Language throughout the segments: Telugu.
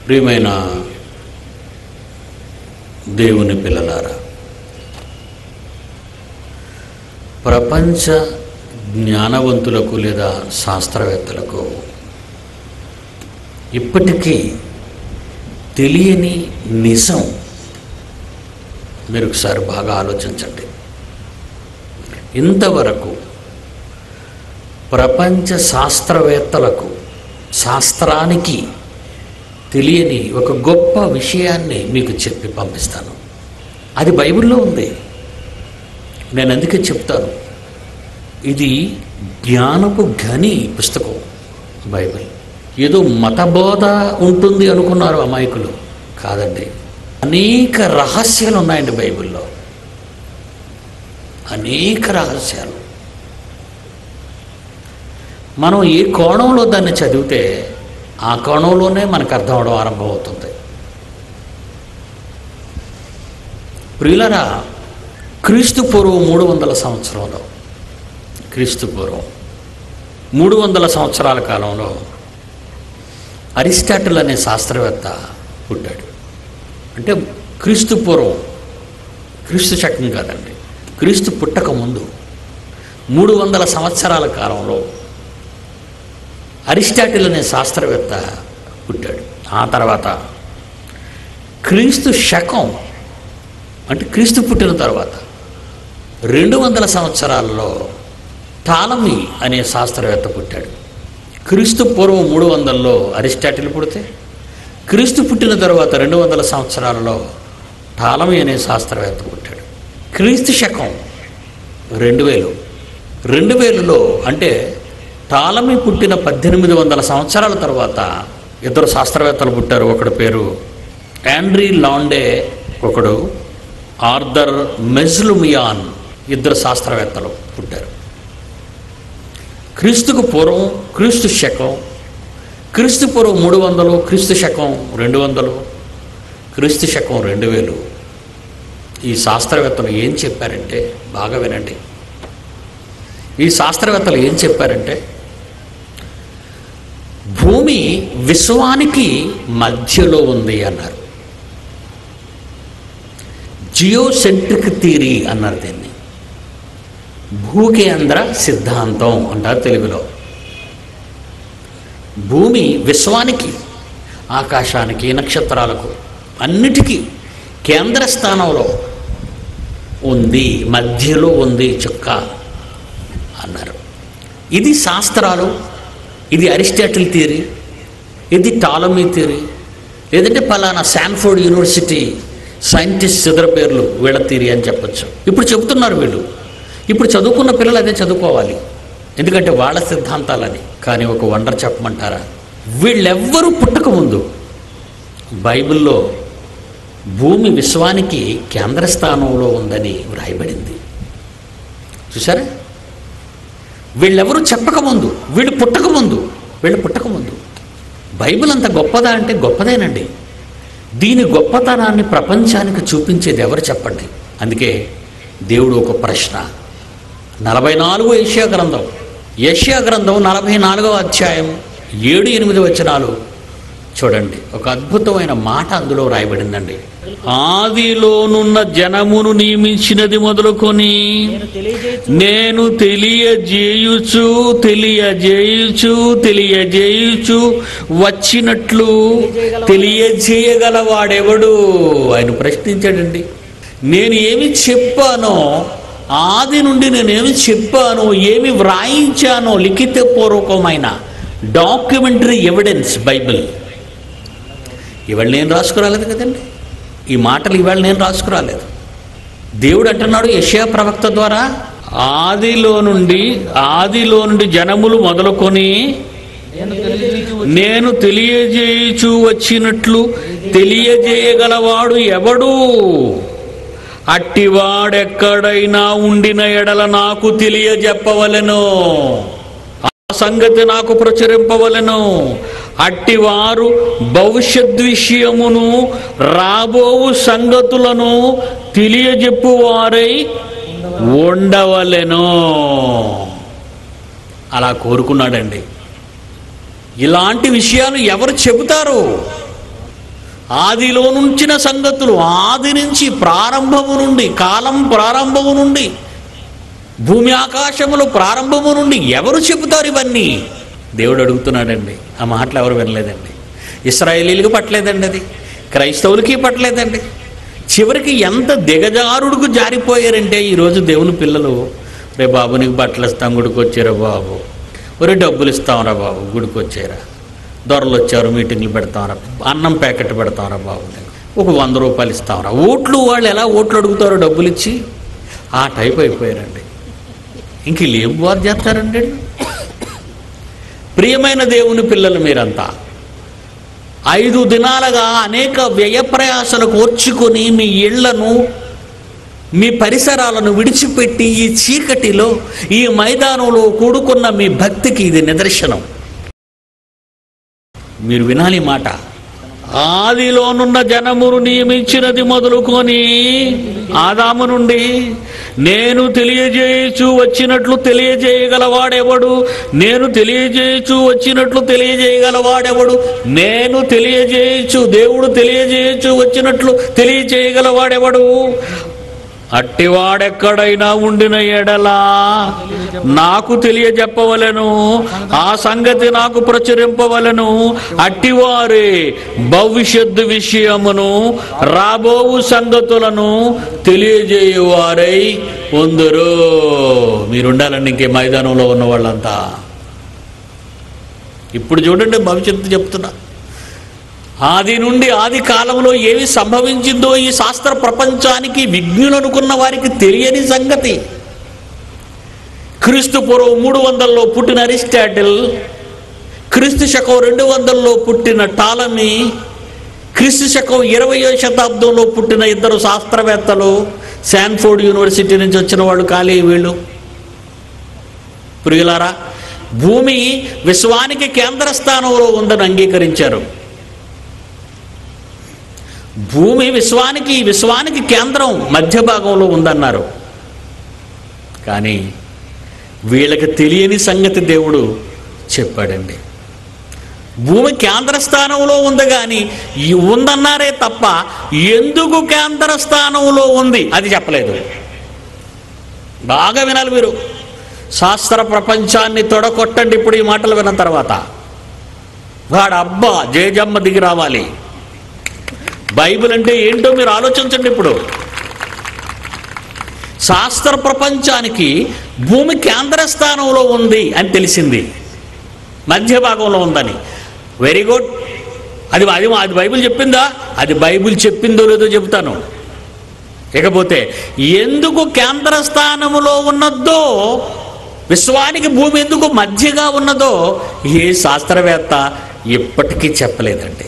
ప్రియమైన దేవుని పిల్లలారా ప్రపంచ జ్ఞానవంతులకు లేదా శాస్త్రవేత్తలకు ఇప్పటికీ తెలియని నిజం మీరు ఒకసారి బాగా ఆలోచించండి ఇంతవరకు ప్రపంచ శాస్త్రవేత్తలకు శాస్త్రానికి తెలియని ఒక గొప్ప విషయాన్ని మీకు చెప్పి పంపిస్తాను అది బైబిల్లో ఉంది నేను అందుకే చెప్తాను ఇది జ్ఞానపు ఘని పుస్తకం బైబిల్ ఏదో మతబోధ ఉంటుంది అనుకున్నారు అమాయకులు కాదండి అనేక రహస్యాలు ఉన్నాయండి బైబిల్లో అనేక రహస్యాలు మనం ఏ కోణంలో దాన్ని చదివితే ఆ కోణంలోనే మనకు అర్థం అవడం ఆరంభమవుతుంది ప్రియులరా క్రీస్తు పూర్వం మూడు వందల సంవత్సరంలో క్రీస్తు పూర్వం మూడు వందల సంవత్సరాల కాలంలో అరిస్టాటిల్ అనే శాస్త్రవేత్త పుట్టాడు అంటే క్రీస్తు పూర్వం క్రీస్తు శకం కాదండి క్రీస్తు పుట్టక ముందు మూడు వందల సంవత్సరాల కాలంలో అరిస్టాటిల్ అనే శాస్త్రవేత్త పుట్టాడు ఆ తర్వాత క్రీస్తు శకం అంటే క్రీస్తు పుట్టిన తర్వాత రెండు వందల సంవత్సరాలలో టాలమీ అనే శాస్త్రవేత్త పుట్టాడు క్రీస్తు పూర్వం మూడు వందల్లో అరిస్టాటిల్ పుడితే క్రీస్తు పుట్టిన తర్వాత రెండు వందల సంవత్సరాలలో టాలమీ అనే శాస్త్రవేత్త పుట్టాడు క్రీస్తు శకం రెండు వేలు రెండు వేలులో అంటే టాలమీ పుట్టిన పద్దెనిమిది వందల సంవత్సరాల తర్వాత ఇద్దరు శాస్త్రవేత్తలు పుట్టారు ఒకడు పేరు యాండ్రీ లాండే ఒకడు ఆర్థర్ మెజ్లుమియాన్ ఇద్దరు శాస్త్రవేత్తలు పుట్టారు క్రీస్తుకు పూర్వం క్రీస్తు శకం క్రీస్తు పూర్వం మూడు వందలు క్రీస్తు శకం రెండు వందలు క్రీస్తు శకం రెండు వేలు ఈ శాస్త్రవేత్తలు ఏం చెప్పారంటే బాగా వినండి ఈ శాస్త్రవేత్తలు ఏం చెప్పారంటే భూమి విశ్వానికి మధ్యలో ఉంది అన్నారు జియోసెంట్రిక్ థీరీ అన్నారు దీన్ని భూకేంద్ర సిద్ధాంతం అంటారు తెలుగులో భూమి విశ్వానికి ఆకాశానికి నక్షత్రాలకు అన్నిటికీ కేంద్ర స్థానంలో ఉంది మధ్యలో ఉంది చుక్క అన్నారు ఇది శాస్త్రాలు ఇది అరిస్టాటిల్ థియరీ ఇది టాలమీ థియరీ లేదంటే పలానా శాన్ఫోర్డ్ యూనివర్సిటీ సైంటిస్ట్ ఇద్దరు పేర్లు వీళ్ళ థియరీ అని చెప్పొచ్చు ఇప్పుడు చెబుతున్నారు వీళ్ళు ఇప్పుడు చదువుకున్న పిల్లలు అదే చదువుకోవాలి ఎందుకంటే వాళ్ళ సిద్ధాంతాలని కానీ ఒక వండర్ చెప్పమంటారా వీళ్ళెవ్వరూ పుట్టకముందు బైబిల్లో భూమి విశ్వానికి కేంద్ర స్థానంలో ఉందని వ్రాయబడింది చూసారా వీళ్ళెవరూ చెప్పకముందు వీళ్ళు పుట్టకముందు వీళ్ళు పుట్టకముందు బైబిల్ అంత గొప్పదా అంటే గొప్పదేనండి దీని గొప్పతనాన్ని ప్రపంచానికి చూపించేది ఎవరు చెప్పండి అందుకే దేవుడు ఒక ప్రశ్న నలభై నాలుగు ఏషియా గ్రంథం ఏషియా గ్రంథం నలభై నాలుగవ అధ్యాయం ఏడు ఎనిమిది వచనాలు చూడండి ఒక అద్భుతమైన మాట అందులో రాయబడిందండి ఆదిలోనున్న జనమును నియమించినది మొదలుకొని నేను తెలియజేయచ్చు నేను తెలియజేయుచు తెలియజేయుచు తెలియజేయుచు వచ్చినట్లు తెలియజేయగలవాడెవడు ఆయన ప్రశ్నించాడండి నేను ఏమి చెప్పానో ఆది నుండి నేనేమి చెప్పానో ఏమి వ్రాయించానో లిఖితపూర్వకమైన డాక్యుమెంటరీ ఎవిడెన్స్ బైబిల్ ఇవాళ నేను రాసుకురాలేదు కదండి ఈ మాటలు ఇవాళ నేను రాసుకురాలేదు దేవుడు అంటున్నాడు యెషయా ప్రవక్త ద్వారా ఆదిలో నుండి ఆదిలో నుండి జనములు మొదలుకొని నేను తెలియజేయచ్చు నేను తెలియజేయుచు వచ్చినట్లు తెలియజేయగలవాడు ఎవడు అట్టివాడెక్కడైనా ఉండిన ఎడల నాకు తెలియజెప్పవలెను ఆ సంగతి నాకు ప్రచురింపవలెను అట్టివారు భవిష్యత్ విషయమును రాబోవు సంగతులను తెలియజెప్పువారై ఉండవలెను అలా కోరుకున్నాడండి ఇలాంటి విషయాలు ఎవరు చెబుతారు ఆదిలో నుంచిన సంగతులు ఆది నుంచి ప్రారంభము నుండి కాలం ప్రారంభము నుండి భూమి ఆకాశములు ప్రారంభము నుండి ఎవరు చెబుతారు ఇవన్నీ దేవుడు అడుగుతున్నాడండి ఆ మాటలు ఎవరు వినలేదండి ఇస్రాయేలీలకు పట్టలేదండి అది క్రైస్తవులకి పట్టలేదండి చివరికి ఎంత దిగజారుడుకు జారిపోయారంటే ఈరోజు దేవుని పిల్లలు రే బాబు నీకు బట్టలు ఇస్తాం గుడికి వచ్చారా బాబు ఒరే డబ్బులు ఇస్తాంరా బాబు గుడికి వచ్చారా దొరలు వచ్చారు మీటింగ్లు పెడతాంరా అన్నం ప్యాకెట్ పెడతాంరా బాబు నీకు. ఒక వంద రూపాయలు ఇస్తాంరా ఓట్లు వాళ్ళు ఎలా ఓట్లు అడుగుతారో డబ్బులు ఇచ్చి ఆ టైప్ అయిపోయారండి ఇంక వీళ్ళు ఏం బాధ చేస్తారండి ప్రియమైన దేవుని పిల్లలు మీరంతా ఐదు దినాలుగా అనేక వ్యయ ప్రయాసలు కోర్చుకొని మీ ఇళ్లను మీ పరిసరాలను విడిచిపెట్టి ఈ చీకటిలో ఈ మైదానంలో కూడుకున్న మీ భక్తికి ఇది నిదర్శనం మీరు వినాలి ఈ మాట ఆదిలోనున్న జనమును నియమించినది మొదలుకొని ఆదాము నుండి నేను తెలియజేయచు వచ్చినట్లు తెలియజేయగలవాడెవడు నేను తెలియజేయచు వచ్చినట్లు తెలియజేయగలవాడెవడు నేను తెలియజేయచు దేవుడు తెలియజేయచు వచ్చినట్లు తెలియజేయగలవాడెవడు అట్టివాడెక్కడైనా ఉండిన ఎడలా నాకు తెలియజెప్పవలెను ఆ సంగతి నాకు ప్రచురింపవలెను అట్టివారే భవిష్యత్తు విషయమును రాబోవు సంగతులను తెలియజేయువారై ఉందరు మీరుండాలండి ఇంకే మైదానంలో ఉన్న వాళ్ళంతా ఇప్పుడు చూడండి భవిష్యత్తు చెప్తున్నా ఆది నుండి ఆది కాలంలో ఏమి సంభవించిందో ఈ శాస్త్ర ప్రపంచానికి విజ్ఞులు అనుకున్న వారికి తెలియని సంగతి క్రీస్తు పూర్వం మూడు వందల్లో పుట్టిన అరిస్టాటిల్ క్రీస్తు శకం రెండు వందల్లో పుట్టిన టాలమీ క్రీస్తు శకం ఇరవయో శతాబ్దంలో పుట్టిన ఇద్దరు శాస్త్రవేత్తలు శాన్ఫోర్డ్ యూనివర్సిటీ నుంచి వచ్చిన వాళ్ళు ఖాళీ వీళ్ళు ప్రియులారా భూమి విశ్వానికి కేంద్ర స్థానంలో ఉందని అంగీకరించారు భూమి విశ్వానికి విశ్వానికి కేంద్రం మధ్య భాగంలో ఉందన్నారు కానీ వీళ్ళకి తెలియని సంగతి దేవుడు చెప్పాడండి భూమి కేంద్ర స్థానంలో ఉంది కానీ ఈ ఉందన్నారే తప్ప ఎందుకు కేంద్ర స్థానంలో ఉంది అది చెప్పలేదు బాగా వినాలి మీరు శాస్త్ర ప్రపంచాన్ని తొడకొట్టండి ఇప్పుడు ఈ మాటలు విన్న తర్వాత వాడు అబ్బా జయజమ్మ దిగి రావాలి బైబిల్ అంటే ఏంటో మీరు ఆలోచించండి ఇప్పుడు శాస్త్ర ప్రపంచానికి భూమి కేంద్ర స్థానంలో ఉంది అని తెలిసింది మధ్య భాగంలో ఉందని వెరీ గుడ్ అది అది అది బైబిల్ చెప్పిందా అది బైబిల్ చెప్పిందో లేదో చెబుతాను ఇకపోతే ఎందుకు కేంద్ర స్థానములో ఉన్నదో విశ్వానికి భూమి ఎందుకు మధ్యగా ఉన్నదో ఏ శాస్త్రవేత్త ఇప్పటికీ చెప్పలేదండి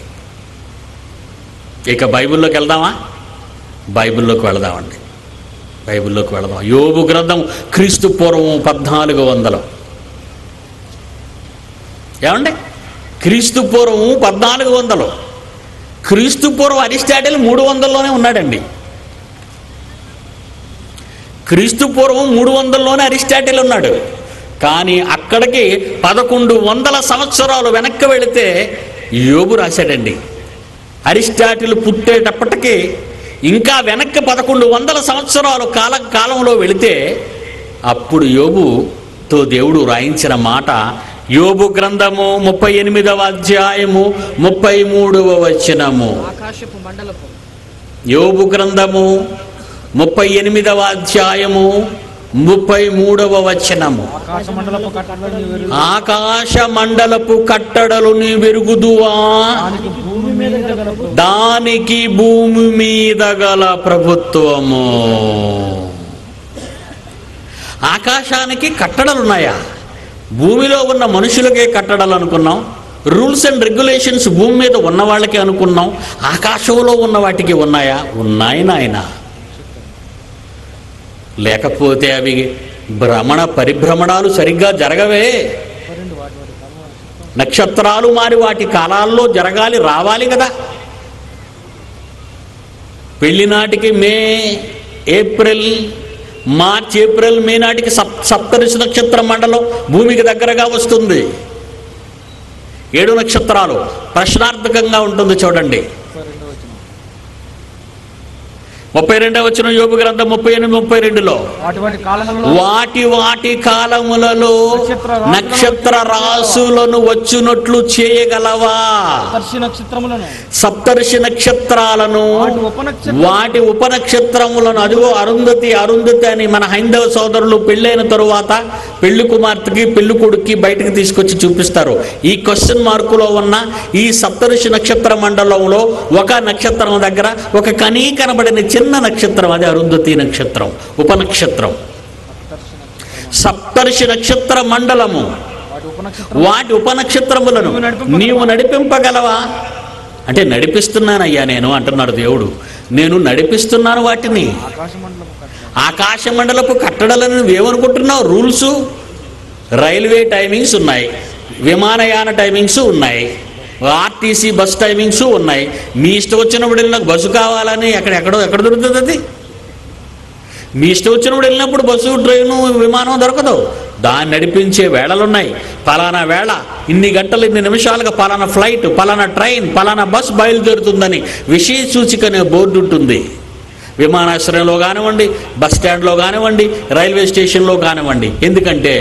ఇక బైబిల్లోకి వెళ్దామా బైబిల్లోకి వెళదామండి బైబిల్లోకి వెళదాం యోబు గ్రంథం క్రీస్తు పూర్వం పద్నాలుగు వందలు ఏమండి క్రీస్తు పూర్వం పద్నాలుగు వందలు క్రీస్తు పూర్వం అరిస్టాటిల్ మూడు వందల్లోనే ఉన్నాడండి క్రీస్తు పూర్వం మూడు వందల్లోనే అరిస్టాటిల్ ఉన్నాడు కానీ అక్కడికి పదకొండు వందల సంవత్సరాలు వెనక్కి వెళితే యోబు రాశాడండి అరిస్టాటిల్ పుట్టేటప్పటికి ఇంకా వెనక్కి పదకొండు వందల సంవత్సరాలు కాల కాలంలో వెళితే అప్పుడు యోబుతో దేవుడు రాయించిన మాట యోబు గ్రంథము ముప్పై ఎనిమిదవ అధ్యాయము ముప్పై మూడవ వచనము ఆకాశపు మండలపు యోబు గ్రంథము ముప్పై ఎనిమిదవ అధ్యాయము ముప్పై మూడవ వచనము ఆకాశ మండలపు కట్టడలు నీవు ఆకాశ మండలపు కట్టడలు నీ వెరుగుదువా దానికి భూమి మీద గలపు దానికి భూమి మీద గల ప్రభుత్వము ఆకాశానికి కట్టడలు ఉన్నాయా భూమిలో ఉన్న మనుషులకే కట్టడలు అనుకున్నాం రూల్స్ అండ్ రెగ్యులేషన్స్ భూమి మీద ఉన్న వాళ్ళకే అనుకున్నాం ఆకాశంలో ఉన్న వాటికి ఉన్నాయా ఉన్నాయి నాయన లేకపోతే అవి భ్రమణ పరిభ్రమణాలు సరిగ్గా జరగవే రెండు వాటి వాటి కర్మ నక్షత్రాలు మారి వాటి కాలాల్లో జరగాలి రావాలి కదా పెళ్లి నాటికి May April March April May నాటికి సప్ సప్తరిషి నక్షత్ర మండలం భూమికి దగ్గరగా వస్తుంది ఏడు నక్షత్రాలు ప్రశ్నార్థకంగా ఉంటుంది చూడండి ముప్పై రెండు వచ్చిన ముప్పై రెండవ వచ్చిన యోగు గ్రంథం ముప్పై ఎనిమిది ముప్పై రెండులో వాటి వాటి కాలంలో వాటి వాటి కాలములలో నక్షత్ర రాసులను వచ్చునట్లు చేయగలవా దర్శి నక్షత్రములను సప్తర్షి నక్షత్రాలను వాటి ఉపనక్షత్ర వాటి ఉపనక్షత్రములను అదిగో అరుంధతి అరుంధతి అని మన హైందవ సోదరులు పెళ్ళైన తరువాత పెళ్లి కుమార్తెకి పెళ్లి కొడుక్కి బయటకు తీసుకొచ్చి చూపిస్తారు ఈ క్వశ్చన్ మార్కులో ఉన్న ఈ సప్తఋషి నక్షత్ర మండలంలో ఒక నక్షత్రం దగ్గర ఒక కనీ కనబడిన చిన్న నక్షత్రం అది అరుంధతి నక్షత్రం ఉపనక్షత్రం దర్శి నక్షత్రము సప్తర్షి నక్షత్ర మండలము వాటి ఉపనక్షత్రం వాటి ఉపనక్షత్రములను నీవు నడిపింపగలవా అంటే నడిపిస్తున్నానయ్యా నేను అంటున్నాడు దేవుడు నేను నడిపిస్తున్నాను వాటిని ఆకాశ మండలము కట్ట ఆకాశ మండలపు కట్టడాలను నువ్వేమనుకుంటున్నావు రూల్స్ రైల్వే టైమింగ్స్ ఉన్నాయి విమానయాన టైమింగ్స్ ఉన్నాయి ఆర్టీసీ బస్ టైమింగ్స్ ఉన్నాయి మీ ఇష్టం వచ్చినప్పుడు వెళ్ళిన బస్సు కావాలని ఎక్కడ ఎక్కడో ఎక్కడ దొరుకుతుంది అది మీ ఇష్టం వచ్చినప్పుడు వెళ్ళినప్పుడు బస్సు ట్రైను విమానం దొరకదు దాన్ని నడిపించే వేళలు ఉన్నాయి పలానా వేళ ఇన్ని గంటలు ఇన్ని నిమిషాలుగా పలానా ఫ్లైట్ పలానా ట్రైన్ పలానా బస్ బయలుదేరుతుందని విషయ సూచిక అనే బోర్డు ఉంటుంది విమానాశ్రయంలో కానివ్వండి బస్ స్టాండ్లో కానివ్వండి రైల్వే స్టేషన్లో కానివ్వండి ఎందుకంటే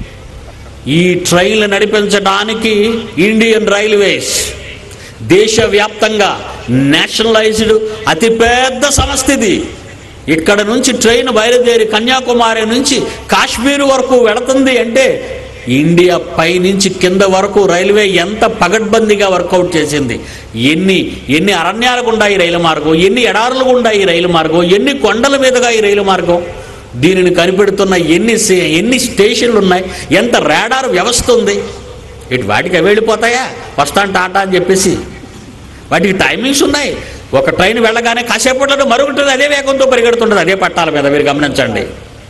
ఈ ట్రైన్లు నడిపించడానికి ఇండియన్ రైల్వేస్ దేశవ్యాప్తంగా నేషనలైజ్డ్ అతిపెద్ద సంస్థ ఇది ఇక్కడ నుంచి ట్రైన్ బయలుదేరి కన్యాకుమారి నుంచి కాశ్మీర్ వరకు వెళుతుంది అంటే ఇండియా పై నుంచి కింద వరకు రైల్వే ఎంత పగడ్బందీగా వర్కౌట్ చేసింది ఎన్ని ఎన్ని అరణ్యాలు గుండా ఈ రైలు మార్గం ఎన్ని ఎడారులు గుండా ఈ రైలు మార్గం ఎన్ని కొండల మీదుగా ఈ రైలు మార్గం దీనిని కనిపెడుతున్న ఎన్ని సే- ఎన్ని స్టేషన్లు ఉన్నాయి ఎంత రాడార్ వ్యవస్థ ఉంది ఇటు వాటికి అవి వెళ్ళిపోతాయా వస్తాను టాటా అని చెప్పేసి వాటికి టైమింగ్స్ ఉన్నాయి ఒక ట్రైన్ వెళ్ళగానే కాసేపట్లో మరొకటి అదే వేగంతో పరిగెడుతుంటుంది అదే పట్టాల మీద మీరు గమనించండి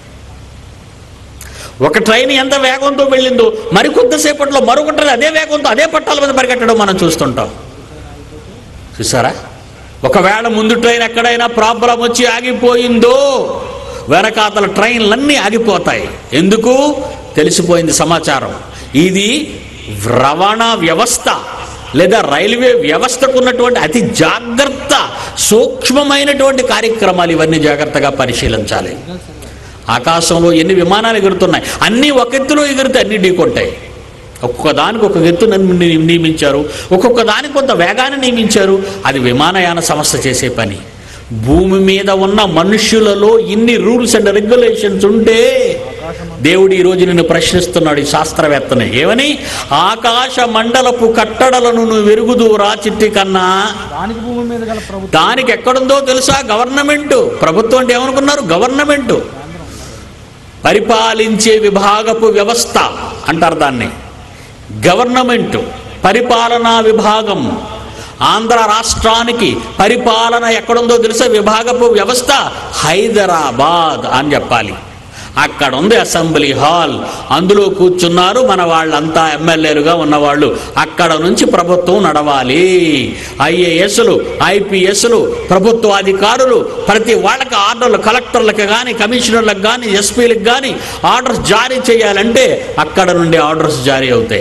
ఒక ట్రైన్ ఎంత వేగంతో వెళ్ళిందో మరి కొద్దిసేపట్లో మరొకటి అదే వేగంతో అదే పట్టాల మీద పరిగెట్టడం మనం చూస్తుంటాం చూసారా ఒకవేళ ముందు ట్రైన్ ఎక్కడైనా ప్రాబ్లం వచ్చి ఆగిపోయిందో వెనకాతల ట్రైన్లన్నీ ఆగిపోతాయి ఎందుకు తెలిసిపోయింది సమాచారం ఇది రవాణా వ్యవస్థ లేదా రైల్వే వ్యవస్థకు ఉన్నటువంటి అతి జాగ్రత్త సూక్ష్మమైనటువంటి కార్యక్రమాలు ఇవన్నీ జాగ్రత్తగా పరిశీలించాలి ఆకాశంలో ఎన్ని విమానాలు ఎగురుతున్నాయి అన్నీ ఒక ఎత్తులో ఎగురుతాయి అన్ని ఢీకొంటాయి ఒక్కొక్క దానికి ఒక ఎత్తు నియమి- నియమించారు ఒక్కొక్క దానికి కొంత వేగాన్ని నియమించారు అది విమానయాన సంస్థ చేసే పని భూమి మీద ఉన్న మనుష్యులలో ఇన్ని రూల్స్ అండ్ రెగ్యులేషన్స్ ఉంటే దేవుడు ఈ రోజు నిన్ను ప్రశ్నిస్తున్నాడు ఈ శాస్త్రవేత్తని ఏమని ఆకాశ మండలపు కట్టడలను నువ్వు వెరుగుదురా చిట్టి కన్నా దానికి భూమి మీద గల ప్రభుత్వం దానికి ఎక్కడుందో తెలుసా గవర్నమెంట్ ప్రభుత్వం అంటే ఏమనుకున్నారు గవర్నమెంట్ పరిపాలించే విభాగపు వ్యవస్థ అంటారు దాన్ని గవర్నమెంట్ పరిపాలనా విభాగం ఆంధ్ర రాష్ట్రానికి పరిపాలన ఎక్కడుందో తెలుసా విభాగపు వ్యవస్థ హైదరాబాద్ అని చెప్పాలి అక్కడ ఉంది అసెంబ్లీ హాల్ అందులో కూర్చున్నారు మన వాళ్ళంతా ఎమ్మెల్యేలుగా ఉన్నవాళ్ళు అక్కడ నుంచి ప్రభుత్వం నడవాలి ఐఏఎస్లు ఐపీఎస్లు ప్రభుత్వ అధికారులు ప్రతి వాళ్ళకి ఆర్డర్లు కలెక్టర్లకు కానీ కమిషనర్లకు కానీ ఎస్పీలకు కానీ ఆర్డర్స్ జారీ చేయాలంటే అక్కడ నుండి ఆర్డర్స్ జారీ అవుతాయి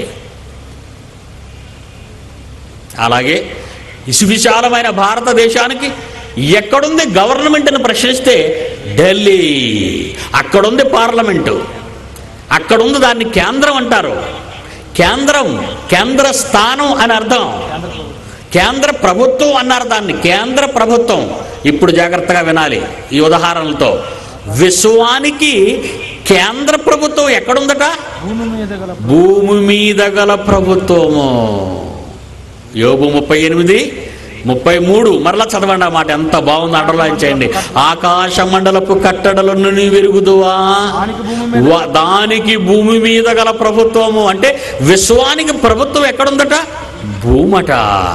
అలాగే ఇసు విశాలమైన భారతదేశానికి ఎక్కడుంది గవర్నమెంట్ అని ప్రశ్నిస్తే ఢిల్లీ అక్కడుంది పార్లమెంటు అక్కడుంది దాన్ని కేంద్రం అంటారు కేంద్రం కేంద్ర స్థానం అని అర్థం కేంద్ర ప్రభుత్వం అన్నారు దాన్ని కేంద్ర ప్రభుత్వం ఇప్పుడు జాగ్రత్తగా వినాలి ఈ ఉదాహరణలతో విశ్వానికి కేంద్ర ప్రభుత్వం ఎక్కడుందట భూమి మీద గల భూమి మీద గల ప్రభుత్వము యోగు ముప్పై ఎనిమిది ముప్పై మూడు మరలా చదవండి ఆ మాట ఎంత బాగుంది అండర్లైన్ చేయండి ఆకాశ మండలపు కట్టడలను నీ విరుగుదువా దానికి భూమి మీద వా- దానికి భూమి మీద గల ప్రభుత్వము అంటే విశ్వానికి ప్రభుత్వం ఎక్కడుందట భూమట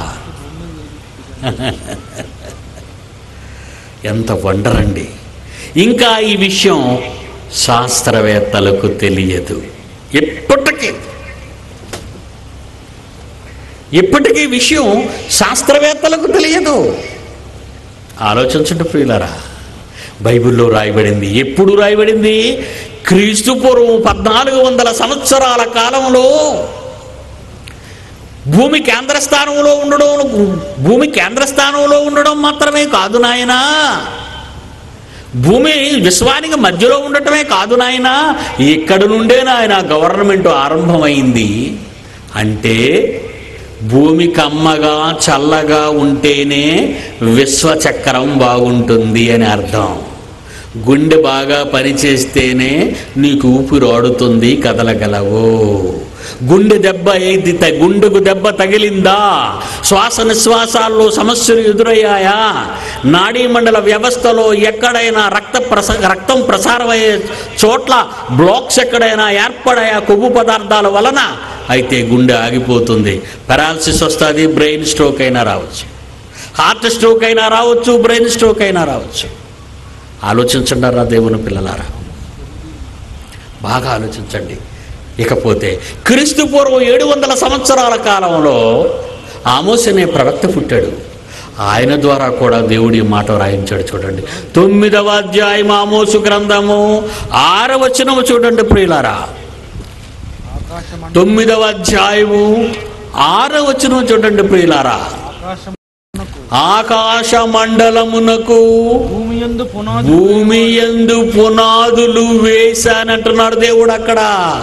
ఎంత వండరండి ఇంకా ఈ విషయం శాస్త్రవేత్తలకు తెలియదు ఎప్పటికీ ఇప్పటికీ ఈ విషయం శాస్త్రవేత్తలకు తెలియదు ఆలోచించండి ప్రియులరా బైబిల్లో రాయబడింది ఎప్పుడు రాయబడింది క్రీస్తు పూర్వం పద్నాలుగు వందల సంవత్సరాల కాలంలో భూమి కేంద్ర స్థానంలో ఉండడం భూమి కేంద్ర స్థానంలో ఉండడం మాత్రమే కాదు నాయనా భూమి విశ్వానికి మధ్యలో ఉండటమే కాదు నాయన ఇక్కడి నుండే నాయన గవర్నమెంట్ ఆరంభమైంది అంటే భూమి కమ్మగా చల్లగా ఉంటేనే విశ్వచక్రం బాగుంటుంది అని అర్థం గుండె బాగా పనిచేస్తేనే నీకు ఊపిరి ఆడుతుంది కదలగలవు గుండె దెబ్బ ఏది త- గుండెకు దెబ్బ తగిలిందా శ్వాస నిశ్వాసాల్లో సమస్యలు ఎదురయ్యాయా నాడీ మండల వ్యవస్థలో ఎక్కడైనా రక్త ప్రస రక్తం ప్రసారమయ్యే చోట్ల బ్లాక్స్ ఎక్కడైనా ఏర్పడాయా కొవ్వు పదార్థాల వలన అయితే గుండె ఆగిపోతుంది పెరాలసిస్ వస్తుంది బ్రెయిన్ స్ట్రోక్ అయినా రావచ్చు హార్ట్ స్ట్రోక్ అయినా రావచ్చు బ్రెయిన్ స్ట్రోక్ అయినా రావచ్చు ఆలోచించండి రా దేవుని పిల్లలారా బాగా ఆలోచించండి ఇకపోతే క్రీస్తు పూర్వం ఏడు వందల సంవత్సరాల కాలంలో ఆమోస్ అనే ప్రవక్త పుట్టాడు ఆయన ద్వారా కూడా దేవుడి మాట రాయించాడు చూడండి తొమ్మిదవ అధ్యాయం ఆమోసు గ్రంథము ఆరవ వచనము చూడండి ప్రియులారా ఆకాశం తొమ్మిదవ అధ్యాయము ఆరవ వచనం చూడండి ప్రియులారా ఆకాశమునకు ఆకాశ మండలమునకు భూమి యందు పునాది భూమి ఎందు పునాదులు వేశానంటున్నాడు దేవుడు అక్కడ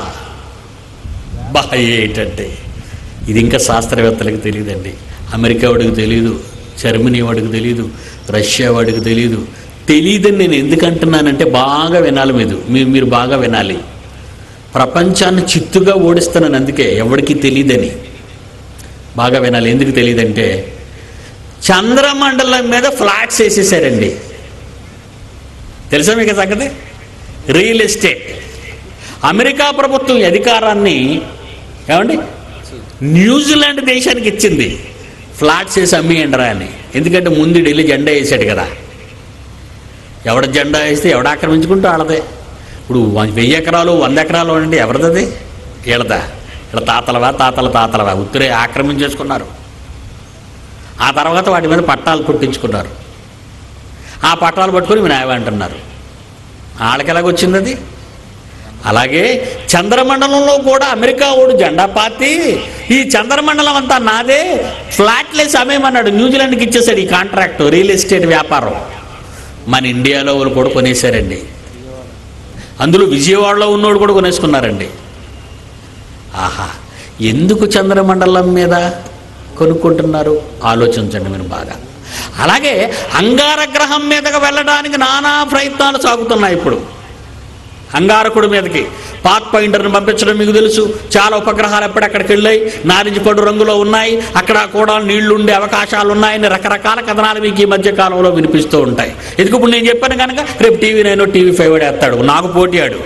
బా ఏంటంటే ఇది ఇంకా శాస్త్రవేత్తలకు తెలియదండి అమెరికా వాడికి తెలియదు జర్మనీ వాడికి తెలియదు రష్యా వాడికి తెలియదు తెలియదని నేను ఎందుకు అంటున్నానంటే బాగా వినాలి మీరు మీరు మీరు బాగా వినాలి ప్రపంచాన్ని చిత్తుగా ఓడిస్తున్నాను అందుకే ఎవరికి తెలియదని బాగా వినాలి ఎందుకు తెలియదంటే చంద్రమండలం మీద ఫ్లాట్స్ వేసేసారండి తెలుసా మీకు ఈ సంగతి రియల్ ఎస్టేట్ అమెరికా ప్రభుత్వం ఈ అధికారాన్ని ఏమండి న్యూజిలాండ్ దేశానికి ఇచ్చింది ఫ్లాట్స్ వేసి అమ్మియండిరా అని ఎందుకంటే ముందు ఢిల్లీ జెండా వేసాడు కదా ఎవడ జెండా వేస్తే ఎవడ ఆక్రమించుకుంటూ ఆడదే ఇప్పుడు వ- వెయ్యి ఎకరాలు వంద ఎకరాలు అంటే ఎవరిదది వీళ్ళదా వీళ్ళ తాతలవా తాతల తాతలవా ఉత్తరే ఆక్రమించేసుకున్నారు ఆ తర్వాత వాటి మీద పట్టాలు కొట్టించుకున్నారు ఆ పట్టాలు పట్టుకొని వినాయవ అంటున్నారు వాళ్ళకి ఎలాగొచ్చింది అది అలాగే చంద్రమండలంలో కూడా అమెరికా ఓడు జెండా పాతి ఈ చంద్రమండలం అంతా నాదే ఫ్లాట్లెస్ అమ్మేమన్నాడు న్యూజిలాండ్కి ఇచ్చేసాడు ఈ కాంట్రాక్ట్ రియల్ ఎస్టేట్ వ్యాపారం మన ఇండియాలో వాళ్ళు కూడా కొనేశారండి అందులో విజయవాడలో ఉన్నోడు కూడా కొనేసుకున్నారండి ఆహా ఎందుకు చంద్రమండలం మీద కొనుక్కుంటున్నారు ఆలోచించండి మీరు బాగా అలాగే అంగారగ్రహం మీదకి వెళ్ళడానికి నానా ప్రయత్నాలు సాగుతున్నాయి ఇప్పుడు అంగారకుడి మీదకి పాత్ పాయింటర్ని పంపించడం మీకు తెలుసు చాలా ఉపగ్రహాలు ఎప్పుడెక్కడికి వెళ్ళాయి నారింజ పడు రంగులో ఉన్నాయి అక్కడ కూడా నీళ్లు ఉండే అవకాశాలు ఉన్నాయని రకరకాల కథనాలు మీకు ఈ మధ్య కాలంలో వినిపిస్తూ ఉంటాయి ఎందుకు ఇప్పుడు నేను చెప్పాను కనుక రేపు టీవీ నైన్ టీవీ ఫైవ్ వేస్తాడు నాకు పోటీ ఆడు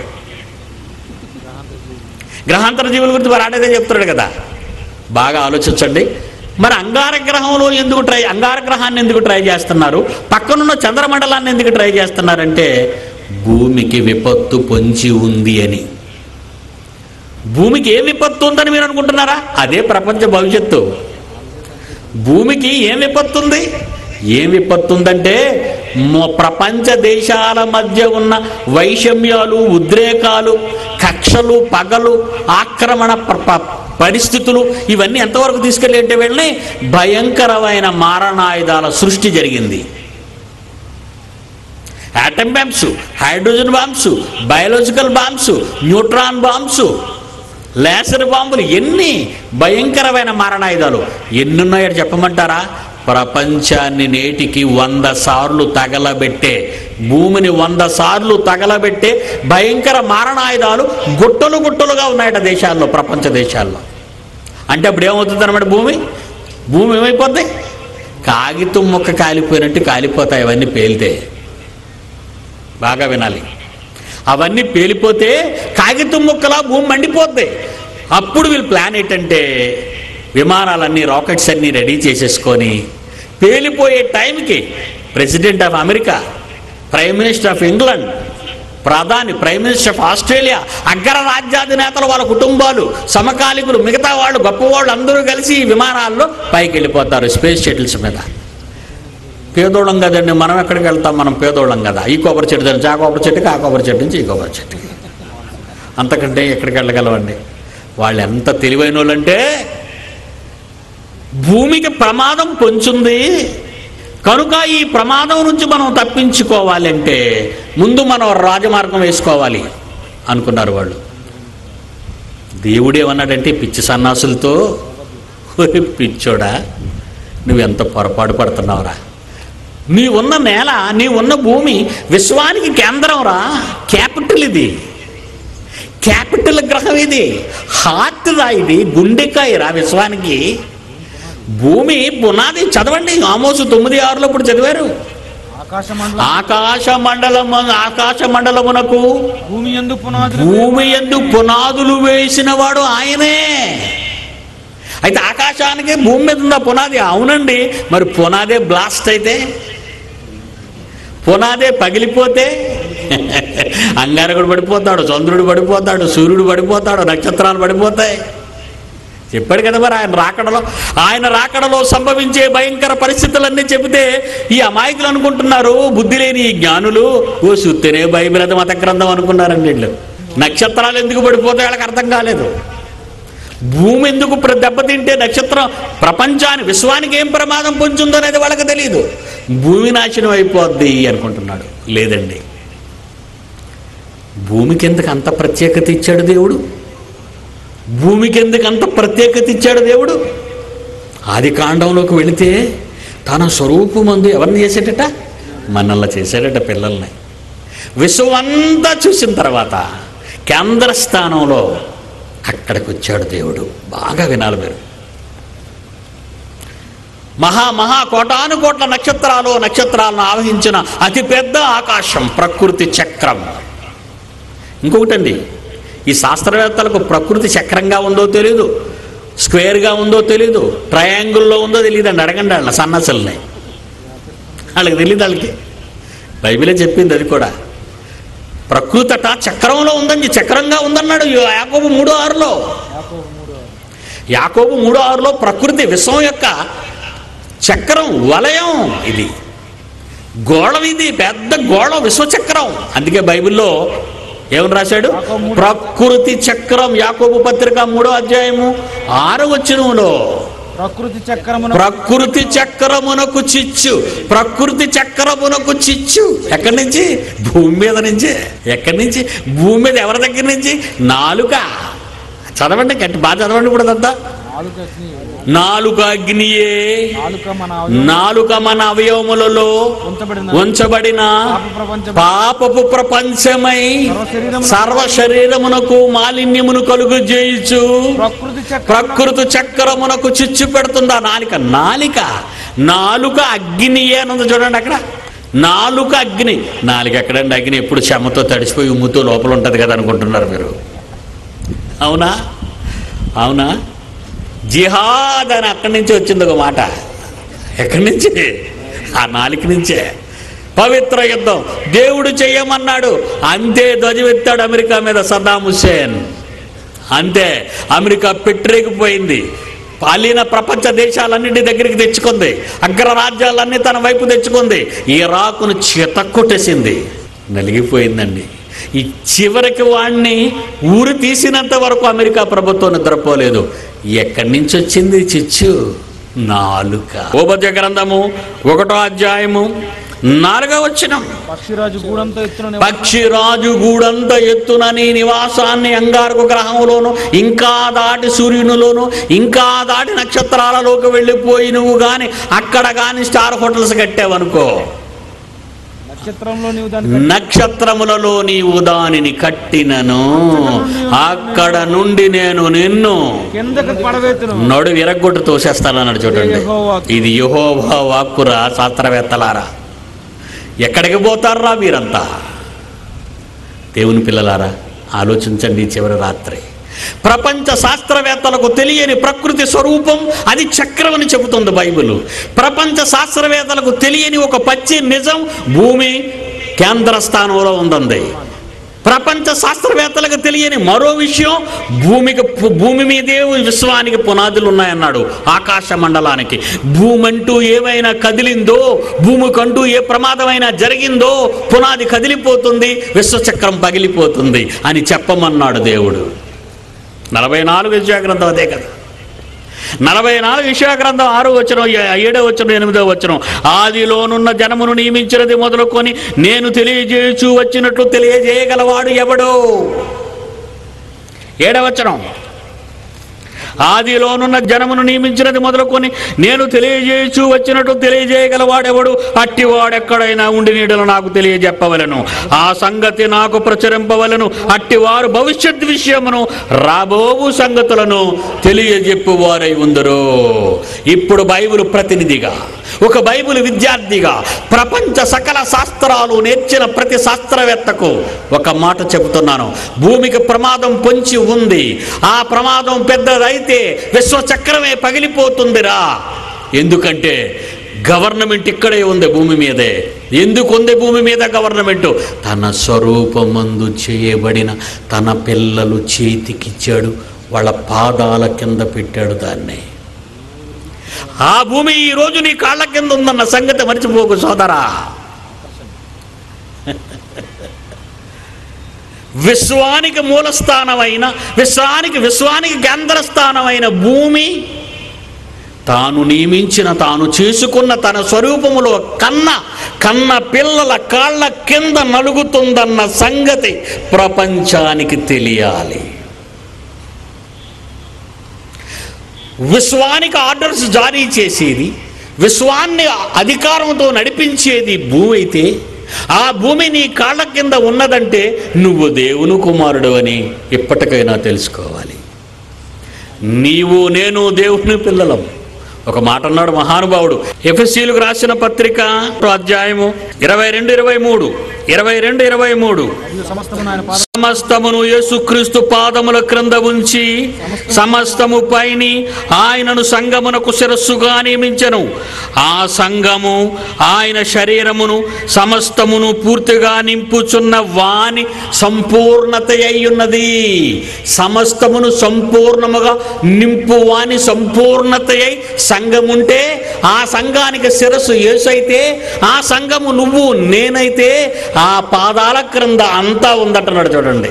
గ్రహాంతర జీవుల గురించి మరి ఆడేదే చెప్తున్నాడు కదా బాగా ఆలోచించండి మరి అంగార గ్రహంలో ఎందుకు ట్రై అంగార గ్రహాన్ని ఎందుకు ట్రై చేస్తున్నారు పక్కనున్న చంద్రమండలాన్ని ఎందుకు ట్రై చేస్తున్నారంటే భూమికి విపత్తు పొంచి ఉంది అని భూమికి ఏ విపత్తు ఉందని మీరు అనుకుంటున్నారా అదే ప్రపంచ భవిష్యత్తు భూమికి ఏం విపత్తు ఉంది ఏం విపత్తు ఉందంటే మొ- ప్రపంచ దేశాల మధ్య ఉన్న వైషమ్యాలు ఉద్రేకాలు కక్షలు పగలు ఆక్రమణ ప్ర- ప- పరిస్థితులు ఇవన్నీ ఎంతవరకు తీసుకెళ్ళి అంటే వెళ్ళి భయంకరమైన మారణాయుధాల సృష్టి జరిగింది atom bombs hydrogen bombs biological bombs neutron bombs laser బాంబులు ఎన్ని భయంకరమైన మారణాయుధాలు ఎన్నున్నాయో చెప్పమంటారా ప్రపంచాన్ని నేటికి వంద సార్లు తగలబెట్టే భూమిని వంద సార్లు తగలబెట్టే భయంకర మారణాయుధాలు గుట్టలు గుట్టలుగా ఉన్నాయట దేశాల్లో ప్రపంచ దేశాల్లో అంటే అప్పుడు ఏమవుతుంది అనమాట భూమి భూమి ఏమైపోద్ది కాగితం ముక్క కాలిపోయినట్టు కాలిపోతాయి అవన్నీ పేలితే బాగా వినాలి అవన్నీ పేలిపోతే కాగితం ముక్కలా భూమి మండిపోద్ది అప్పుడు వీళ్ళు ప్లాన్ ఏంటంటే విమానాలన్నీ రాకెట్స్ అన్నీ రెడీ చేసేసుకొని పేలిపోయే టైంకి president of America prime minister of England ప్రధాని ప్రైమ్ మినిస్టర్ ఆఫ్ ఆస్ట్రేలియా అగ్ర రాజ్యాధినేతలు వాళ్ళ కుటుంబాలు సమకాలికులు మిగతా వాళ్ళు గొప్పవాళ్ళు అందరూ కలిసి ఈ విమానాల్లో పైకి వెళ్ళిపోతారు స్పేస్ షటిల్స్ మీద పేదోళ్ళం కదండి మనం ఎక్కడికి వెళ్తాం మనం పేదోళ్ళం కదా ఈ కొబ్బరి చెట్టు నుంచి ఆ కొబ్బరి చెట్టుకి ఆ కొబ్బరి చెట్టు నుంచి ఈ కొబ్బరి చెట్టుకి అంతకంటే ఎక్కడికి వెళ్ళగలవండి వాళ్ళు ఎంత తెలివైన వాళ్ళంటే భూమికి ప్రమాదం పొంచుంది కనుక ఈ ప్రమాదం నుంచి మనం తప్పించుకోవాలంటే ముందు మనం రాజమార్గం వేసుకోవాలి అనుకున్నారు వాళ్ళు దేవుడు ఏమన్నాడంటే పిచ్చి సన్నాసులతో "ఒరే పిచ్చోడా నువ్వెంత పొరపాటు పడుతున్నావురా నీ ఉన్న నేల నీ ఉన్న భూమి విశ్వానికి కేంద్రం రా క్యాపిటల్ ఇది క్యాపిటల్ గ్రహం ఇది హార్ట్ రా ఇది గుండెకాయ రా విశ్వానికి భూమి పునాది చదవండి ఆమోసు తొమ్మిది ఆరులో ఇప్పుడు చదివారు ఆకాశ మండలం ఆకాశ మండలము ఆకాశ మండలమునకు భూమి యందు పునాదులు భూమి ఎందు పునాదులు వేసిన వాడు ఆయనే అయితే ఆకాశానికి భూమి మీద ఉందా పునాది అవునండి మరి పునాదే బ్లాస్ట్ అయితే పునాదే పగిలిపోతే అంగారకుడు పడిపోతాడు చంద్రుడు పడిపోతాడు సూర్యుడు పడిపోతాడు నక్షత్రాలు పడిపోతాయి చెప్పాడు కదా మరి ఆయన రాకడలో ఆయన రాకడలో సంభవించే భయంకర పరిస్థితులన్నీ చెబితే ఈ అమాయకులు అనుకుంటున్నారు బుద్ధి లేని ఈ జ్ఞానులు ఓ సుత్తేనే బైబిల్ అది మత గ్రంథం అనుకున్నారండి వీళ్ళు నక్షత్రాలు ఎందుకు పడిపోతాయి వాళ్ళకి అర్థం కాలేదు భూమి ఎందుకు ప్ర- దెబ్బతింటే నక్షత్రం ప్రపంచాన్ని విశ్వానికి ఏం ప్రమాదం పొందుందో అనేది వాళ్ళకి తెలియదు భూమి నాశనం అయిపోద్ది అనుకుంటున్నాడు లేదండి భూమికి ఎందుకు అంత ప్రత్యేకత ఇచ్చాడు దేవుడు భూమికి ఎందుకు అంత ప్రత్యేకత ఇచ్చాడు దేవుడు ఆది కాండంలోకి వెళితే తన స్వరూపమందు ఎవరిని చేసేటట మనల్ని చేశాడట పిల్లల్ని విశ్వమంతా చూసిన తర్వాత కేంద్ర స్థానంలో అక్కడికి వచ్చాడు దేవుడు బాగా వినాలి మీరు మహా మహా కోటాను కోట్ల నక్షత్రాలు నక్షత్రాలను ఆవహించిన అతిపెద్ద ఆకాశం ప్రకృతి చక్రం ఇంకొకటండి ఈ శాస్త్రవేత్తలకు ప్రకృతి చక్రంగా ఉందో తెలియదు స్క్వేర్గా ఉందో తెలియదు ట్రయాంగిల్లో ఉందో తెలియదండి అడగండి వాళ్ళ సన్నసల్ని వాళ్ళకి తెలియదు వాళ్ళకి బైబిలే చెప్పింది అది కూడా ప్రకృతి అట చక్రంలో ఉందని చక్రంగా ఉందన్నాడు యాకోబు మూడో ఆరులో యాకోబు మూడు యాకోబు మూడో ఆరులో ప్రకృతి విశ్వం యొక్క చక్రం వలయం ఇది గోళం ఇది పెద్ద గోళం విశ్వచక్రం అందుకే బైబిల్లో ఏమని రాశాడు యాకోబు మూడు. ప్రకృతి చక్రం యాకోబు పత్రిక మూడో అధ్యాయము ఆరో వచనములో ప్రకృతి చక్రమున ప్రకృతి చక్రమునకు చిచ్చు ప్రకృతి చక్రమునకు చిచ్చు ఎక్కడి నుంచి భూమి మీద నుంచి ఎక్కడి నుంచి భూమి మీద ఎవరి దగ్గర నుంచి నాలుక చదవండి గట్టి బాగా చదవండి ఇప్పుడు అదంతా నాలుక అగ్ని నాలుక అగ్నియే నాలుక మన అవయవం నాలుక మన అవయవములలో ఉంచబడిన ఉంచబడిన పాప ప్రపంచం పాపపు ప్రపంచమై సర్వశరీరమున సర్వ శరీరమునకు మాలిన్యమును కలుగు చేయుచు ప్రకృతి చక్రం ప్రకృతి చక్రమునకు చిచ్చు పెడుతుందా నాలిక నాలిక నాలుక అగ్నియే అని ఉంది చూడండి అక్కడ నాలుక అగ్ని నాలుక ఎక్కడండి అగ్ని ఎప్పుడు చెమ్మతో తడిసిపోయి ఉమ్ముతో లోపల ఉంటుంది కదా అనుకుంటున్నారు మీరు అవునా అవునా జిహాద్ అని అక్కడి నుంచి వచ్చింది ఒక మాట ఎక్కడి నుంచి ఆ నాలుక నుంచే పవిత్ర యుద్ధం దేవుడు చెయ్యమన్నాడు అంతే ధ్వజమెత్తాడు అమెరికా మీద సద్దాం హుస్సేన్ అంతే అమెరికా పెట్టరేగిపోయింది పాలిన ప్రపంచ దేశాలన్నింటి దగ్గరికి తెచ్చుకుంది అగ్రరాజ్యాలన్నీ తన వైపు తెచ్చుకుంది ఇరాకును చితక్కొట్టేసింది నలిగిపోయిందండి ఈ చివరికి వాణ్ణి ఊరు తీసినంత వరకు అమెరికా ప్రభుత్వం నిద్రపోలేదు ఎక్కడి నుంచి వచ్చింది చిచ్చు నాలుక ఉపద్య గ్రంథము ఒకటో అధ్యాయము నాలుగో వచ్చినం పక్షిరాజు గూడంతో ఎత్తున పక్షిరాజు గూడంత ఎత్తున నీ నివాసాన్ని అంగారక గ్రహంలోను ఇంకా దాటి సూర్యునిలోను ఇంకా దాటి నక్షత్రాలలోకి వెళ్ళిపోయి నువ్వు గాని అక్కడ గాని స్టార్ హోటల్స్ కట్టావనుకో నక్షత్రంలో నీవు దాన్ని నక్షత్రములలో నీవు దానిని కట్టినను అక్కడ నుండి నేను నిన్ను కిందకు పడవేతును నడు విరగొట్టు తోసేస్తానన్నాడు చూడండి ఇది యహోవా వాక్కురా శాస్త్రవేత్తలారా ఎక్కడికి పోతారా మీరంతా దేవుని పిల్లలారా ఆలోచించండి ఈ చివరి రాత్రి ప్రపంచ శాస్త్రవేత్తలకు తెలియని ప్రకృతి స్వరూపం అది చక్రం అని చెబుతుంది బైబిల్ ప్రపంచ శాస్త్రవేత్తలకు తెలియని ఒక పచ్చి నిజం భూమి కేంద్ర స్థానంలో ఉందండి ప్రపంచ శాస్త్రవేత్తలకు తెలియని మరో విషయం భూమికి పు- భూమి మీదే విశ్వానికి పునాదులు ఉన్నాయన్నాడు ఆకాశ మండలానికి భూమి అంటూ ఏమైనా కదిలిందో భూమికంటూ ఏ ప్రమాదమైనా జరిగిందో పునాది కదిలిపోతుంది విశ్వచక్రం పగిలిపోతుంది అని చెప్పమన్నాడు దేవుడు నలభై నాలుగు విద్యాగ్రంథం అదే కదా నలభై నాలుగు విషయాగ్రంథం ఆరు వచ్చిన ఏడో వచ్చిన ఎనిమిదో వచ్చిన ఆదిలోనున్న జనమును నియమించినది మొదలుకొని నేను తెలియజేయచూ వచ్చినట్లు తెలియజేయగలవాడు ఎవడు ఏడవచనం ఆదిలోనున్న జనమును నియమించినది మొదలుకొని నేను తెలియజేయచూ వచ్చినట్టు తెలియజేయగలవాడెవడు అట్టివాడెక్కడైనా ఉండి నీడలు నాకు తెలియజెప్పవలను ఆ సంగతి నాకు ప్రచురింపవలను అట్టివారు భవిష్యత్ విషయమును రాబోవు సంగతులను తెలియజెప్పువారై ఉందరు ఇప్పుడు బైబిల్ ప్రతినిధిగా ఒక బైబిల్ విద్యార్థిగా ప్రపంచ సకల శాస్త్రాలు నేర్చిన ప్రతి శాస్త్రవేత్తకు ఒక మాట చెబుతున్నాను భూమికి ప్రమాదం పొంచి ఉంది ఆ ప్రమాదం పెద్దదైతే విశ్వచక్రమే పగిలిపోతుందిరా ఎందుకంటే గవర్నమెంట్ ఇక్కడే ఉంది భూమి మీదే ఎందుకు ఉంది భూమి మీద గవర్నమెంట్ తన స్వరూపమందు చేయబడిన తన పిల్లలు చేతికిచ్చాడు వాళ్ళ పాదాల కింద పెట్టాడు దాన్ని ఆ భూమి ఈ రోజు నీ కాళ్ళ కింద ఉందన్న సంగతి మర్చిపోకు సోదరా విశ్వానికి మూలస్థానమైన విశ్వానికి విశ్వానికి కేంద్రస్థానమైన భూమి తాను నియమించిన తాను చేసుకున్న తన స్వరూపములో కన్న కన్న పిల్లల కాళ్ళ కింద నలుగుతుందన్న సంగతి ప్రపంచానికి తెలియాలి విశ్వానికి ఆర్డర్స్ జారీ చేసేది విశ్వాన్ని అధికారంతో నడిపించేది భూమి అయితే ఆ భూమి నీ కాళ్ళ కింద ఉన్నదంటే నువ్వు దేవుని కుమారుడు అని ఇప్పటికైనా తెలుసుకోవాలి నీవు నేను దేవుని పిల్లలం ఒక మాట అన్నాడు మహానుభావుడు ఎఫ్ఎస్సీలకు రాసిన పత్రిక అధ్యాయము ఇరవై రెండు ఇరవై మూడు ఇరవై రెండు ఇరవై మూడు మరియు సమస్తమును ఆయన పాద సమస్తమును యేసుక్రీస్తు పాదముల క్రింద ఉంచి సమస్తము పైని ఆయనను సంగమునకు శిరస్సుగా నియమించను ఆ సంఘము ఆయన శరీరమును సమస్తమును పూర్తిగా నింపుచున్న వాని సంపూర్ణత అయ్యున్నది సమస్తమును సంపూర్ణముగా నింపు వాని సంపూర్ణత అయి సంఘముంటే ఆ సంఘానికి శిరస్సు యేసైతే ఆ సంఘము నువ్వు నేనైతే ఆ పాదాల క్రింద అంతా ఉందంటున్నాడు చూడండి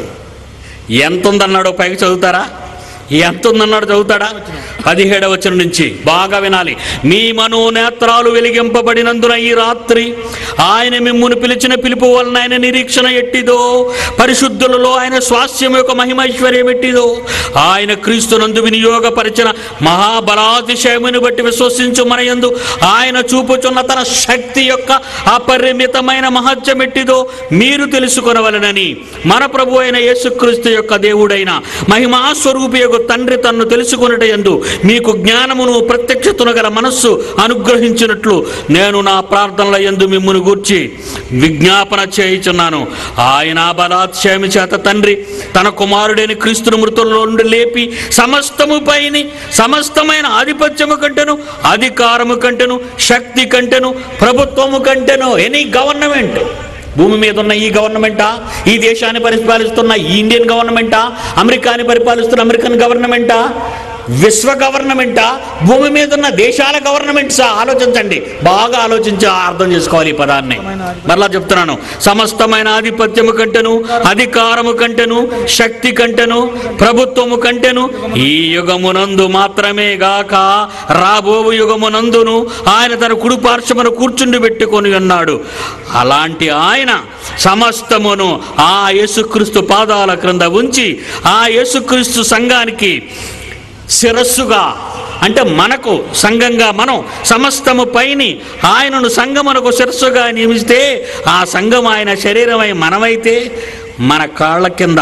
ఎంత ఉందన్నాడో పైకి చదువుతారా ఎంత ఉందన్నాడు చదువుతాడా పదిహేడవ వచనం నుంచి బాగా వినాలి మీ మనోనేత్రాలు వెలిగింపబడినందున ఈ రాత్రి ఆయన మిమ్మును పిలిచిన పిలుపు వలన ఆయన నిరీక్షణ ఎట్టిదో పరిశుద్ధులలో ఆయన స్వాస్థ్యం యొక్క మహిమైశ్వర్యం ఎట్టిదో ఆయన క్రీస్తునందు వినియోగపరిచిన మహాబలాతిశయమును బట్టి విశ్వసించు మన యందు ఆయన చూపుచున్న తన శక్తి యొక్క అపరిమితమైన మహత్యం ఎట్టిదో మీరు తెలుసుకొనవలనని మన ప్రభు అయిన యేసుక్రీస్తు యొక్క దేవుడైన మహిమా స్వరూపి యొక్క తండ్రి తన్ను తెలుసుకొనుట యందు మీకు జ్ఞానమును ప్రత్యక్షతను గల మనస్సు అనుగ్రహించినట్లు నేను నా ప్రార్థనల యందు మిమ్మును గూర్చి విజ్ఞాపన చేయుచున్నాను ఆయన ఆ బలాత్యమి చేత తండ్రి తన కుమారుడైన క్రీస్తును మృతుల్లో నుండి లేపి సమస్తము పైని సమస్తమైన ఆధిపత్యము కంటెను అధికారము కంటెను శక్తి కంటెను ప్రభుత్వము కంటెను ఎనీ గవర్నమెంట్ భూమి మీద ఉన్న ఈ గవర్నమెంటా ఈ దేశాన్ని పరిపాలిస్తున్న ఈ ఇండియన్ గవర్నమెంటా అమెరికాని పరిపాలిస్తున్న అమెరికన్ గవర్నమెంటా విశ్వ గవర్నమెంటా భూమి మీద ఉన్న దేశాల గవర్నమెంట్సా ఆలోచించండి బాగా ఆలోచించి అర్థం చేసుకోవాలి ఈ పదాన్ని మరలా చెప్తున్నాను సమస్తమైన ఆధిపత్యము కంటెను అధికారము కంటెను శక్తి కంటెను ప్రభుత్వము కంటెను ఈ యుగమునందు మాత్రమే గాక రాబోవు యుగమునందును ఆయన తన కుడి పార్శ్వమును కూర్చుండి పెట్టుకొని ఉన్నాడు అలాంటి ఆయన సమస్తమును ఆ యేసుక్రీస్తు పాదాల క్రింద ఉంచి ఆ యేసుక్రీస్తు సంఘానికి శిరస్సుగా అంటే మనకు సంఘంగా మనం సమస్తము పైని ఆయనను సంఘమునకు శిరస్సుగా నియమిస్తే ఆ సంఘం ఆయన శరీరమై మనమైతే మన కాళ్ళ కింద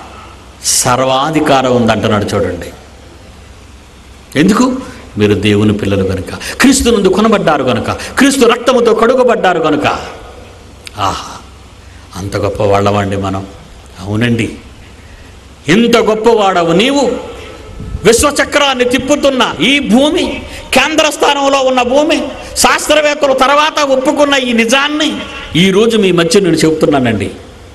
సర్వాధికారం ఉందంటున్నాడు చూడండి ఎందుకు మీరు దేవుని పిల్లలు కనుక క్రీస్తు నందు కొనబడ్డారు కనుక క్రీస్తు రక్తముతో కడుగబడ్డారు కనుక ఆహా అంత గొప్ప వాళ్ళమండి మనం అవునండి ఇంత గొప్పవాడవు నీవు విశ్వచక్రాన్ని తిప్పుతున్న ఈ భూమి కేంద్ర స్థానంలో ఉన్న భూమి శాస్త్రవేత్తలు తర్వాత ఒప్పుకున్న ఈ నిజాన్ని ఈరోజు మీ మధ్య నేను చెబుతున్నానండి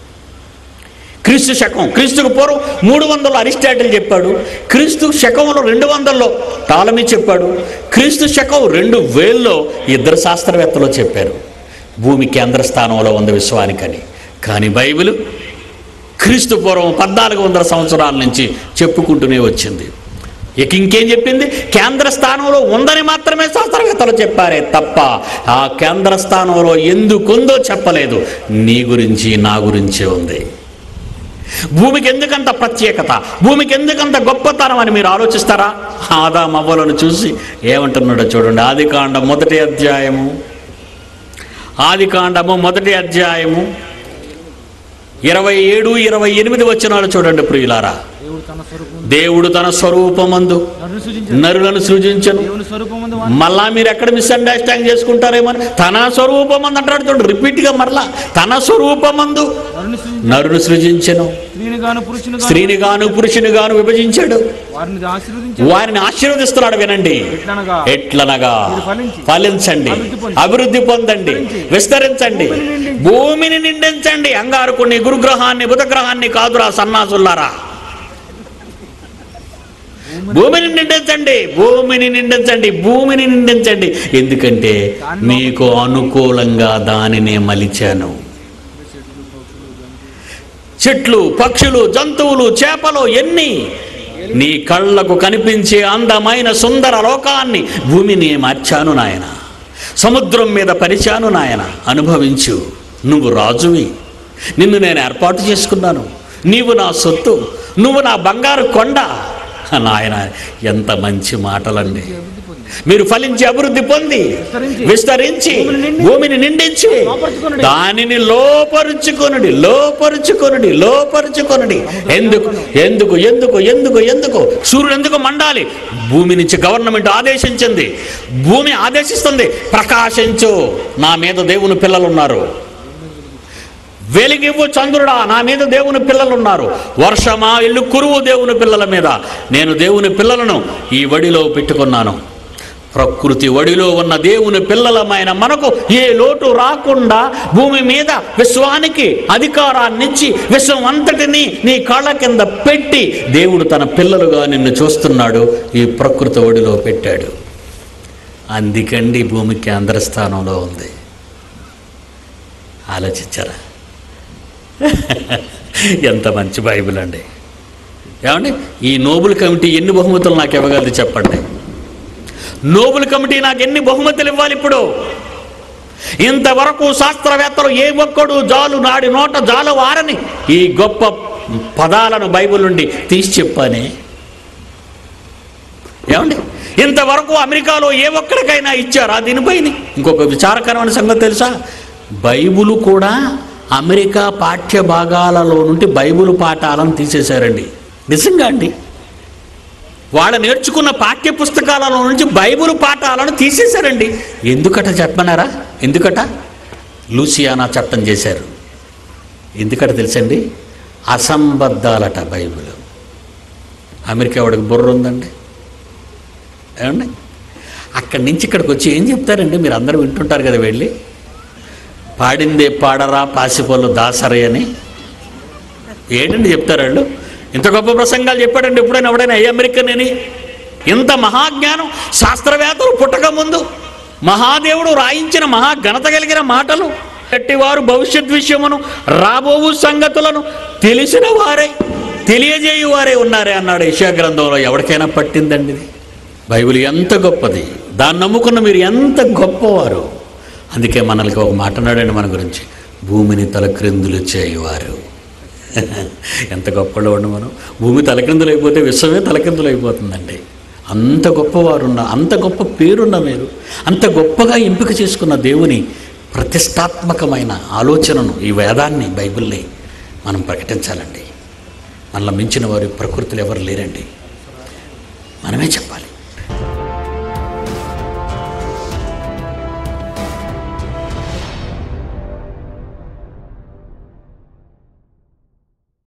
క్రీస్తు శకం క్రీస్తుకు పూర్వం మూడు వందలు అరిస్టాటిల్ చెప్పాడు క్రీస్తు శకంలో రెండు వందల్లో టాలమీ చెప్పాడు క్రీస్తు శకం రెండు వేల్లో ఇద్దరు శాస్త్రవేత్తలు చెప్పారు భూమి కేంద్ర స్థానంలో ఉంది విశ్వానికని కానీ బైబిల్ క్రీస్తు పూర్వం పద్నాలుగు వందల సంవత్సరాల నుంచి చెప్పుకుంటూనే వచ్చింది ఇక ఇంకేం చెప్పింది కేంద్ర స్థానంలో ఉందని మాత్రమే శాస్త్రవేత్తలు చెప్పారే తప్ప ఆ కేంద్ర స్థానంలో ఎందుకుందో చెప్పలేదు నీ గురించి నా గురించే ఉంది భూమికి ఎందుకంత ప్రత్యేకత భూమికి ఎందుకంత గొప్పతనం అని మీరు ఆలోచిస్తారా ఆదా మవ్వలను చూసి ఏమంటున్నాడో చూడండి ఆది కాండం మొదటి అధ్యాయము ఆది కాండము మొదటి అధ్యాయము ఇరవై ఏడు ఇరవై ఎనిమిది వచ్చినాడు చూడండి ప్రియులారా దేవుడు తన స్వరూపం దేవుడు తన స్వరూపమందు నన్ను సృజించాడు నరులను సృజించను దేవుని స్వరూపమందు మళ్ళా మీరు ఎక్కడ మిస్అండర్స్టాండింగ్ చేసుకుంటారేమో అని తన స్వరూపమందు అంటాడు చూడండి రిపీట్గా మరలా తన స్వరూపమందు నన్ను సృజించి నరును సృజించెను స్త్రీని గాను పురుషుని గాను స్త్రీని గాను పురుషుని గాను విభజించాడు వారిని ఆశీర్వదించాడు వారిని ఆశీర్వదిస్తున్నాడు వినండి ఎట్లనగా ఎట్లనగా మీరు ఫలించి, ఫలించండి అభివృద్ధి పొంది, అభివృద్ధి పొందండి విస్తరించండి భూమిని నిండించి, భూమిని నిండించండి అంగారకుని గురుగ్రహాన్ని బుధగ్రహాన్ని కాదురా సన్నాసుల్లారా భూమిని నిండించండి భూమిని నిండించండి భూమిని నిండించండి ఎందుకంటే మీకు అనుకూలంగా దానినే మలిచాను చెట్లు పక్షులు జంతువులు చేపలు ఎన్ని నీ కళ్ళకు కనిపించే అందమైన సుందర లోకాన్ని భూమిని మార్చాను నాయన సముద్రం మీద పరిచాను నాయన అనుభవించు నువ్వు రాజువి నిన్ను నేను ఏర్పాటు చేసుకున్నాను నీవు నా సొత్తు నువ్వు నా బంగారు కొండ నాయన ఎంత మంచి మాటలండి మీరు ఫలించి అభివృద్ధి పొంది విస్తరించి, విస్తరించి భూమిని నిండి, భూమిని నిండించి లోపరుచుకొనుడి. దానిని లోపరుచుకొనుడి లోపరుచుకొనుడి లోపరుచుకొనుడి ఎందుకు ఎందుకు ఎందుకు ఎందుకు ఎందుకు సూర్యుడు ఎందుకు మండాలి భూమి నుంచి గవర్నమెంట్ ఆదేశించింది భూమి ఆదేశిస్తుంది ప్రకాశించు నా మీద దేవుని పిల్లలు ఉన్నారు వెలిగివ్వు చంద్రుడా నా మీద దేవుని పిల్లలు ఉన్నారు వర్షమా ఇల్లు కురువు దేవుని పిల్లల మీద నేను దేవుని పిల్లలను ఈ వడిలో పెట్టుకున్నాను ప్రకృతి వడిలో ఉన్న దేవుని పిల్లలమైన మనకు ఏ లోటు రాకుండా భూమి మీద విశ్వానికి అధికారాన్నిచ్చి విశ్వం అంతటిని నీ కాళ్ళ కింద పెట్టి దేవుడు తన పిల్లలుగా నిన్ను చూస్తున్నాడు ఈ ప్రకృతి ఒడిలో పెట్టాడు అందుకండి భూమి కేంద్ర స్థానంలో ఉంది ఆలోచించారా ఎంత మంచి బైబిల్ అండి ఏమండి ఈ నోబుల్ కమిటీ ఎన్ని బహుమతులు నాకు ఇవ్వగలదు చెప్పండి నోబుల్ కమిటీ నాకు ఎన్ని బహుమతులు ఇవ్వాలి ఇప్పుడు ఇంతవరకు శాస్త్రవేత్తలు ఏ ఒక్కడు జాలు నాడి నోట జాలు వారని ఈ గొప్ప పదాలను బైబిల్ నుండి తీసి చెప్పానే ఏమండి ఇంతవరకు అమెరికాలో ఏ ఒక్కడికైనా ఇచ్చారా దీనిపైన ఇంకొక విచారకరమైన సంగతి తెలుసా బైబుల్ కూడా అమెరికా పాఠ్య భాగాలలో నుండి బైబుల్ పాఠాలను తీసేశారండి నిజంగా అండి వాళ్ళు నేర్చుకున్న పాఠ్య పుస్తకాలలో నుంచి బైబిల్ పాఠాలను తీసేశారండి ఎందుకట చెప్పమన్నారా ఎందుకట లూసియానా చట్టం చేశారు ఎందుకట తెలుసండి అసంబద్ధాలట బైబిల్ అమెరికా వాడికి బుర్ర ఉందండి ఏమండి అక్కడి నుంచి ఇక్కడికి వచ్చి ఏం చెప్తారండి మీరు అందరూ వింటుంటారు కదా వెళ్ళి పాడిందే పాడరా పాసిపోలు దాసరే అని ఏంటండి చెప్తారు వాళ్ళు ఇంత గొప్ప ప్రసంగాలు చెప్పాడండి ఎప్పుడైనా ఎవడైనా ఏ అమెరికన్ అని ఇంత మహాజ్ఞానం శాస్త్రవేత్తలు పుట్టక ముందు మహాదేవుడు రాయించిన మహా ఘనత కలిగిన మాటలు గట్టివారు భవిష్యత్ విషయమును రాబోవు సంగతులను తెలిసిన వారే తెలియజేయు వారే ఉన్నారే అన్నాడు యశా గ్రంథంలో ఎవరికైనా పట్టిందండి ఇది బైబిల్ ఎంత గొప్పది దాన్ని నమ్ముకున్న మీరు ఎంత గొప్పవారు అందుకే మనకి ఒక మాట అన్నాడండి మన గురించి భూమిని తలక్రిందులు చేయువారు ఎంత గొప్పలో ఉండి మనం భూమి తలక్రిందులు అయిపోతే విశ్వమే తలక్రిందులు అయిపోతుందండి అంత గొప్పవారు ఉన్న అంత గొప్ప పేరున్న మీరు అంత గొప్పగా ఎంపిక చేసుకున్న దేవుని ప్రతిష్టాత్మకమైన ఆలోచనను ఈ వేదాన్ని బైబిల్ని మనం ప్రకటించాలండి మనల్ని మించిన వారి ప్రకృతిలో ఎవరు లేరండి మనమే చెప్పాలి